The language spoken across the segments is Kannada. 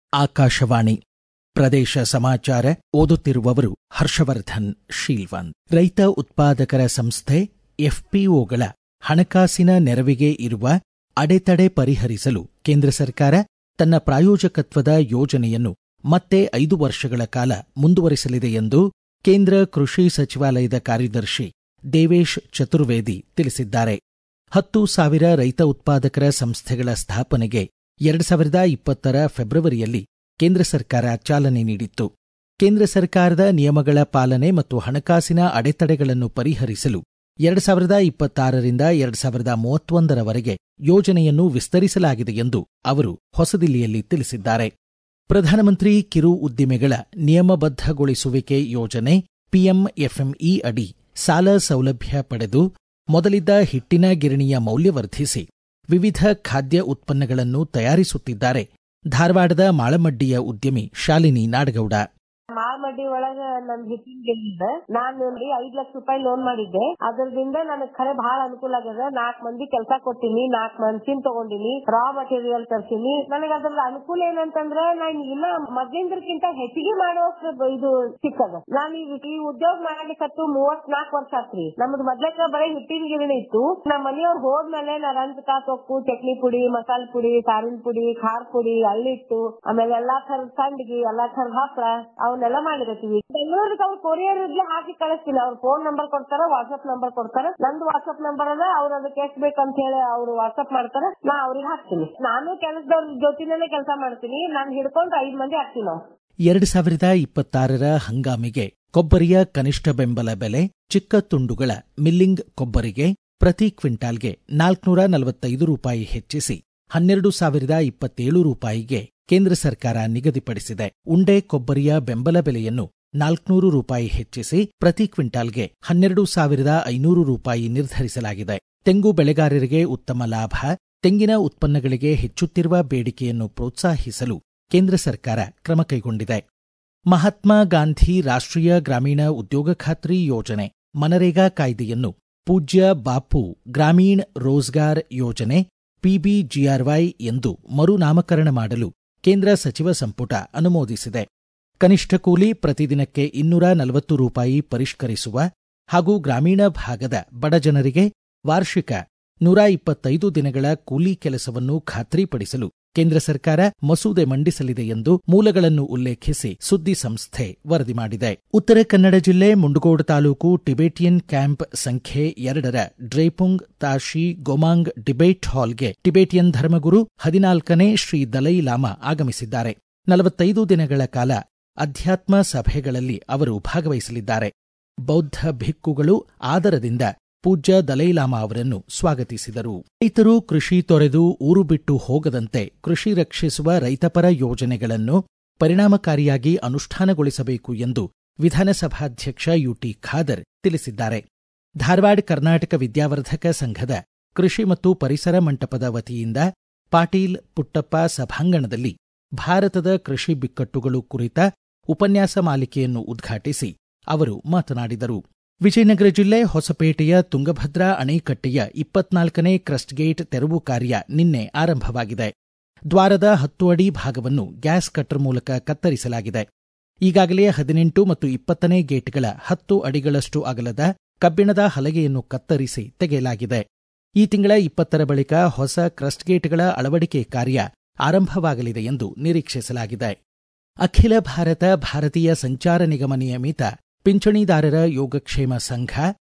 ಆಕಾಶವಾಣಿ ಪ್ರದೇಶ ಸಮಾಚಾರ ಓದುತ್ತಿರುವವರು ಹರ್ಷವರ್ಧನ್ ಶೀಲ್ವನ್ ರೈತ ಉತ್ಪಾದಕರ ಸಂಸ್ಥೆ ಎಫ್ಪಿಒಗಳ ಹಣಕಾಸಿನ ನೆರವಿಗೆ ಇರುವ ಅಡೆತಡೆ ಪರಿಹರಿಸಲು ಕೇಂದ್ರ ಸರ್ಕಾರ ತನ್ನ ಪ್ರಾಯೋಜಕತ್ವದ ಯೋಜನೆಯನ್ನು ಮತ್ತೆ ಐದು ವರ್ಷಗಳ ಕಾಲ ಮುಂದುವರಿಸಲಿದೆ ಎಂದು ಕೇಂದ್ರ ಕೃಷಿ ಸಚಿವಾಲಯದ ಕಾರ್ಯದರ್ಶಿ ದೇವೇಶ್ ಚತುರ್ವೇದಿ ತಿಳಿಸಿದ್ದಾರೆ ಹತ್ತು ಸಾವಿರ ರೈತ ಉತ್ಪಾದಕರ ಸಂಸ್ಥೆಗಳ ಸ್ಥಾಪನೆಗೆ ಎರಡು ಸಾವಿರದ ಇಪ್ಪತ್ತರ ಫೆಬ್ರವರಿಯಲ್ಲಿ ಕೇಂದ್ರ ಸರ್ಕಾರ ಚಾಲನೆ ನೀಡಿತ್ತು ಕೇಂದ್ರ ಸರ್ಕಾರದ ನಿಯಮಗಳ ಪಾಲನೆ ಮತ್ತು ಹಣಕಾಸಿನ ಅಡೆತಡೆಗಳನ್ನು ಪರಿಹರಿಸಲು ಎರಡು ಸಾವಿರದ ಇಪ್ಪತ್ತಾರರಿಂದ ಎರಡು ಸಾವಿರದ ಮೂವತ್ತೊಂದರವರೆಗೆ ಯೋಜನೆಯನ್ನು ವಿಸ್ತರಿಸಲಾಗಿದೆ ಎಂದು ಅವರು ಹೊಸದಿಲ್ಲಿಯಲ್ಲಿ ತಿಳಿಸಿದ್ದಾರೆ ಪ್ರಧಾನಮಂತ್ರಿ ಕಿರು ಉದ್ದಿಮೆಗಳ ನಿಯಮಬದ್ಧಗೊಳಿಸುವಿಕೆ ಯೋಜನೆ ಪಿಎಂಎಫ್ಎಂಇ ಅಡಿ ಸಾಲ ಸೌಲಭ್ಯ ಪಡೆದು ಮೊದಲಿದ್ದ ಹಿಟ್ಟಿನ ಗಿರಣಿಯ ಮೌಲ್ಯವರ್ಧಿಸಿ ವಿವಿಧ ಖಾದ್ಯ ಉತ್ಪನ್ನಗಳನ್ನು ತಯಾರಿಸುತ್ತಿದ್ದಾರೆ ಧಾರವಾಡದ ಮಾಳಮಡ್ಡಿಯ ಉದ್ಯಮಿ ಶಾಲಿನಿ ನಾಡಗೌಡ ಮಾಳಮಡ್ಡಿ ಒಳಗ ನನ್ ಹಿಟ್ಟಿನ ಗಿರಣಿದ ನಾನ್ ನೋಡಿ ಐದ್ ಲಕ್ಷ ರೂಪಾಯಿ ಲೋನ್ ಮಾಡಿದ್ದೆ ಅದರಿಂದ ನನಗ್ ಖರೆ ಬಹಳ ಅನುಕೂಲ ಆಗ್ಯದ ನಾಲ್ಕ್ ಮಂದಿ ಕೆಲಸ ಕೊಟ್ಟಿನಿ ನಾಲ್ಕ್ ಮನ್ಸಿನ್ ತಗೊಂಡಿನಿ ರಾ ಮಟೀರಿಯಲ್ ತರ್ಸಿನಿ ನನಗ ಅದ್ರದ ಅನುಕೂಲ ಏನಂತಂದ್ರ ನಾನ್ ಇನ್ನ ಮೊದ್ಲಿಂದ್ರಕ್ಕಿಂತ ಹೆಚ್ಚಿಗೆ ಮಾಡೋಕ್ ಇದು ಸಿಕ್ಕದ ನಾನ್ ಈ ಈ ಉದ್ಯೋಗ ಮಾಡ್ಲಿಕ್ಕತ್ತು ಮೂವತ್ ನಾಲ್ಕು ವರ್ಷ ಆತ್ರಿ ನಮ್ದು ಮೊದ್ಲಕ್ಕ ಬರೀ ಹಿಟ್ಟಿನ ಗಿರಣಿ ಇತ್ತು ನಮ್ಮ ಮನೆಯವ್ರು ಹೋದ್ಮೇಲೆ ನಾ ರಂಜ ಕಾಸೊಕ್ಕು ಚಟ್ನಿ ಪುಡಿ ಮಸಾಲ ಪುಡಿ ಸಾರಿನ ಪುಡಿ ಖಾರ ಪುಡಿ ಅಳ್ಳಿಟ್ಟು ಆಮೇಲೆ ಎಲ್ಲಾ ತರದ ಸಂಡಿಗೆ ಎಲ್ಲಾ ತರದ ಹಪ್ಪಳ ಅವನ್ನೆಲ್ಲ ಮಾಡಿರತ್ತೀವಿ ಬೆಂಗಳೂರಿಗೆ ಅವ್ರು ಕೊರಿಯರ್ ಇದ್ಲೆ ಹಾಕಿ ಕಳಿಸ್ತೀನಿ ಅವ್ರ ಫೋನ್ ನಂಬರ್ ಕೊಡ್ತಾರ ವಾಟ್ಸ್ಆಪ್ ನಂಬರ್ ಕೊಡ್ತಾರ ನಂದು ವಾಟ್ಸ್ಆಪ್ ನಂಬರ್ ಅದ ಅವ್ರ ಅದಕ್ಕೆ ಎಷ್ಟ್ ಬೇಕಂತ ಹೇಳಿ ಅವ್ರು ವಾಟ್ಸ್ಆಪ್ ಮಾಡ್ತಾರ ನಾ ಅವ್ರಿಗೆ ಹಾಕ್ತೀನಿ ನಾನು ಕೆಲಸದವ್ರ ಜೊತೆನೇ ಕೆಲಸ ಮಾಡ್ತೀನಿ ನಾನ್ ಹಿಡ್ಕೊಂಡು ಐದ್ ಮಂದಿ ಹಾಕ್ತೀನಿ ನಾವು ಎರಡು ಸಾವಿರದ ಇಪ್ಪತ್ತಾರರ ಹಂಗಾಮಿಗೆ ಕೊಬ್ಬರಿಯ ಕನಿಷ್ಠ ಬೆಂಬಲ ಬೆಲೆ ಚಿಕ್ಕ ತುಂಡುಗಳ ಮಿಲ್ಲಿಂಗ್ ಕೊಬ್ಬರಿಗೆ ಪ್ರತಿ ಕ್ವಿಂಟಾಲ್ಗೆ ನಾಲ್ಕುನೂರ ನಲವತ್ತೈದು ರೂಪಾಯಿ ಹೆಚ್ಚಿಸಿ ಹನ್ನೆರಡು ಸಾವಿರದ ಇಪ್ಪತ್ತೇಳು ರೂಪಾಯಿಗೆ ಕೇಂದ್ರ ಸರ್ಕಾರ ನಿಗದಿಪಡಿಸಿದೆ ಉಂಡೆ ಕೊಬ್ಬರಿಯ ಬೆಂಬಲ ಬೆಲೆಯನ್ನು ನಾಲ್ಕುನೂರು ರೂಪಾಯಿ ಹೆಚ್ಚಿಸಿ ಪ್ರತಿ ಕ್ವಿಂಟಾಲ್ಗೆ ಹನ್ನೆರಡು ಸಾವಿರದ ಐನೂರು ರೂಪಾಯಿ ನಿರ್ಧರಿಸಲಾಗಿದೆ ತೆಂಗು ಬೆಳೆಗಾರರಿಗೆ ಉತ್ತಮ ಲಾಭ ತೆಂಗಿನ ಉತ್ಪನ್ನಗಳಿಗೆ ಹೆಚ್ಚುತ್ತಿರುವ ಬೇಡಿಕೆಯನ್ನು ಪ್ರೋತ್ಸಾಹಿಸಲು ಕೇಂದ್ರ ಸರ್ಕಾರ ಕ್ರಮ ಕೈಗೊಂಡಿದೆ ಮಹಾತ್ಮ ಗಾಂಧಿ ರಾಷ್ಟ್ರೀಯ ಗ್ರಾಮೀಣ ಉದ್ಯೋಗ ಖಾತ್ರಿ ಯೋಜನೆ ಮನರೇಗಾ ಕಾಯ್ದೆಯನ್ನು ಪೂಜ್ಯ ಬಾಪು ಗ್ರಾಮೀಣ್ ರೋಜ್ಗಾರ್ ಯೋಜನೆ ಪಿಬಿಜಿಆರ್ವೈ ಎಂದು ಮರುನಾಮಕರಣ ಮಾಡಲು ಕೇಂದ್ರ ಸಚಿವ ಸಂಪುಟ ಅನುಮೋದಿಸಿದೆ ಕನಿಷ್ಠ ಕೂಲಿ ಪ್ರತಿದಿನಕ್ಕೆ ಇನ್ನೂರ ನಲವತ್ತು ರೂಪಾಯಿ ಪರಿಷ್ಕರಿಸುವ ಹಾಗೂ ಗ್ರಾಮೀಣ ಭಾಗದ ಬಡಜನರಿಗೆ ವಾರ್ಷಿಕ ನೂರ ಇಪ್ಪತ್ತೈದು ದಿನಗಳ ಕೂಲಿ ಕೆಲಸವನ್ನು ಖಾತ್ರಿಪಡಿಸಲು ಕೇಂದ್ರ ಸರ್ಕಾರ ಮಸೂದೆ ಮಂಡಿಸಲಿದೆ ಎಂದು ಮೂಲಗಳನ್ನು ಉಲ್ಲೇಖಿಸಿ ಸುದ್ದಿ ಸಂಸ್ಥೆ ವರದಿ ಮಾಡಿದೆ ಉತ್ತರ ಕನ್ನಡ ಜಿಲ್ಲೆ ಮುಂಡಗೋಡ ತಾಲೂಕು ಟಿಬೇಟಿಯನ್ ಕ್ಯಾಂಪ್ ಸಂಖ್ಯೆ ಎರಡರ ಡ್ರೇಪುಂಗ್ ತಾಶಿ ಗೊಮಾಂಗ್ ಡಿಬೇಟ್ ಹಾಲ್ಗೆ ಟಿಬೇಟಿಯನ್ ಧರ್ಮಗುರು ಹದಿನಾಲ್ಕನೇ ಶ್ರೀ ದಲೈ ಲಾಮಾ ಆಗಮಿಸಿದ್ದಾರೆ ನಲವತ್ತೈದು ದಿನಗಳ ಕಾಲ ಅಧ್ಯಾತ್ಮ ಸಭೆಗಳಲ್ಲಿ ಅವರು ಭಾಗವಹಿಸಲಿದ್ದಾರೆ ಬೌದ್ಧ ಭಿಕ್ಕುಗಳು ಆದರದಿಂದ ಪೂಜ್ಯ ದಲೈಲಾಮಾ ಅವರನ್ನು ಸ್ವಾಗತಿಸಿದರು ರೈತರು ಕೃಷಿ ತೊರೆದು ಊರು ಬಿಟ್ಟು ಹೋಗದಂತೆ ಕೃಷಿ ರಕ್ಷಿಸುವ ರೈತಪರ ಯೋಜನೆಗಳನ್ನು ಪರಿಣಾಮಕಾರಿಯಾಗಿ ಅನುಷ್ಠಾನಗೊಳಿಸಬೇಕು ಎಂದು ವಿಧಾನಸಭಾಧ್ಯಕ್ಷ ಯುಟಿ ಖಾದರ್ ತಿಳಿಸಿದ್ದಾರೆ ಧಾರವಾಡ ಕರ್ನಾಟಕ ವಿದ್ಯಾವರ್ಧಕ ಸಂಘದ ಕೃಷಿ ಮತ್ತು ಪರಿಸರ ಮಂಟಪದ ವತಿಯಿಂದ ಪಾಟೀಲ್ ಪುಟ್ಟಪ್ಪ ಸಭಾಂಗಣದಲ್ಲಿ ಭಾರತದ ಕೃಷಿ ಬಿಕ್ಕಟ್ಟುಗಳು ಕುರಿತ ಉಪನ್ಯಾಸ ಮಾಲಿಕೆಯನ್ನು ಉದ್ಘಾಟಿಸಿ ಅವರು ಮಾತನಾಡಿದರು ವಿಜಯನಗರ ಜಿಲ್ಲೆ ಹೊಸಪೇಟೆಯ ತುಂಗಭದ್ರಾ ಅಣೆಕಟ್ಟೆಯ ಇಪ್ಪತ್ನಾಲ್ಕನೇ ಕ್ರಸ್ಟ್ ಗೇಟ್ ತೆರವು ಕಾರ್ಯ ನಿನ್ನೆ ಆರಂಭವಾಗಿದೆ ದ್ವಾರದ ಹತ್ತು ಅಡಿ ಭಾಗವನ್ನು ಗ್ಯಾಸ್ ಕಟ್ಟರ್ ಮೂಲಕ ಕತ್ತರಿಸಲಾಗಿದೆ ಈಗಾಗಲೇ ಹದಿನೆಂಟು ಮತ್ತು ಇಪ್ಪತ್ತನೇ ಗೇಟ್ಗಳ ಹತ್ತು ಅಡಿಗಳಷ್ಟು ಅಗಲದ ಕಬ್ಬಿಣದ ಹಲಗೆಯನ್ನು ಕತ್ತರಿಸಿ ತೆಗೆಯಲಾಗಿದೆ ಈ ತಿಂಗಳ ಇಪ್ಪತ್ತರ ಬಳಿಕ ಹೊಸ ಕ್ರಸ್ಟ್ ಗೇಟ್ಗಳ ಅಳವಡಿಕೆ ಕಾರ್ಯ ಆರಂಭವಾಗಲಿದೆ ಎಂದು ನಿರೀಕ್ಷಿಸಲಾಗಿದೆ ಅಖಿಲ ಭಾರತ ಭಾರತೀಯ ಸಂಚಾರ ನಿಗಮ ನಿಯಮಿತ ಪಿಂಚಣಿದಾರರ ಯೋಗಕ್ಷೇಮ ಸಂಘ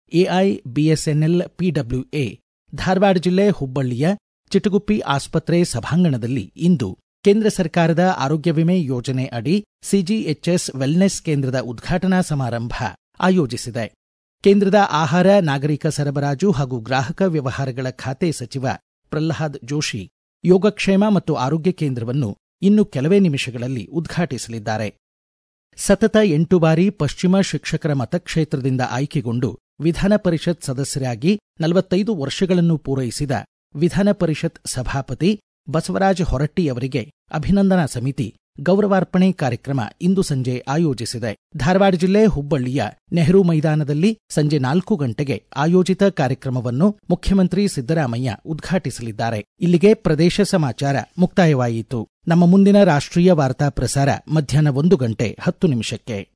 ಎಐಬಿಎಸ್ಎನ್ಎಲ್ ಪಿಡಬ್ಲ್ಯೂಎ ಧಾರವಾಡ ಜಿಲ್ಲೆ ಹುಬ್ಬಳ್ಳಿಯ ಚಿಟಗುಪ್ಪಿ ಆಸ್ಪತ್ರೆ ಸಭಾಂಗಣದಲ್ಲಿ ಇಂದು ಕೇಂದ್ರ ಸರ್ಕಾರದ ಆರೋಗ್ಯ ವಿಮೆ ಯೋಜನೆ ಅಡಿ ಸಿಜಿಎಚ್ಎಸ್ ವೆಲ್ನೆಸ್ ಕೇಂದ್ರದ ಉದ್ಘಾಟನಾ ಸಮಾರಂಭ ಆಯೋಜಿಸಿದೆ ಕೇಂದ್ರದ ಆಹಾರ ನಾಗರಿಕ ಸರಬರಾಜು ಹಾಗೂ ಗ್ರಾಹಕ ವ್ಯವಹಾರಗಳ ಖಾತೆ ಸಚಿವ ಪ್ರಹ್ಲಾದ್ ಜೋಶಿ ಯೋಗಕ್ಷೇಮ ಮತ್ತು ಆರೋಗ್ಯ ಕೇಂದ್ರವನ್ನು ಇನ್ನು ಕೆಲವೇ ನಿಮಿಷಗಳಲ್ಲಿ ಉದ್ಘಾಟಿಸಲಿದ್ದಾರೆ ಸತತ ಎಂಟು ಬಾರಿ ಪಶ್ಚಿಮ ಶಿಕ್ಷಕರ ಮತಕ್ಷೇತ್ರದಿಂದ ಆಯ್ಕೆಗೊಂಡು ವಿಧಾನ ಪರಿಷತ್ ಸದಸ್ಯರಾಗಿ ನಲವತ್ತೈದು ವರ್ಷಗಳನ್ನು ಪೂರೈಸಿದ ವಿಧಾನ ಪರಿಷತ್ ಸಭಾಪತಿ ಬಸವರಾಜ ಹೊರಟ್ಟಿಯವರಿಗೆ ಅಭಿನಂದನಾ ಸಮಿತಿ ಗೌರವಾರ್ಪಣೆ ಕಾರ್ಯಕ್ರಮ ಇಂದು ಸಂಜೆ ಆಯೋಜಿಸಿದೆ ಧಾರವಾಡ ಜಿಲ್ಲೆ ಹುಬ್ಬಳ್ಳಿಯ ನೆಹರು ಮೈದಾನದಲ್ಲಿ ಸಂಜೆ ನಾಲ್ಕು ಗಂಟೆಗೆ ಆಯೋಜಿತ ಕಾರ್ಯಕ್ರಮವನ್ನು ಮುಖ್ಯಮಂತ್ರಿ ಸಿದ್ದರಾಮಯ್ಯ ಉದ್ಘಾಟಿಸಲಿದ್ದಾರೆ ಇಲ್ಲಿಗೆ ಪ್ರದೇಶ ಸಮಾಚಾರ ಮುಕ್ತಾಯವಾಯಿತು ನಮ್ಮ ಮುಂದಿನ ರಾಷ್ಟ್ರೀಯ ವಾರ್ತಾ ಪ್ರಸಾರ ಮಧ್ಯಾಹ್ನ ಒಂದು ಗಂಟೆ ಹತ್ತು ನಿಮಿಷಕ್ಕೆ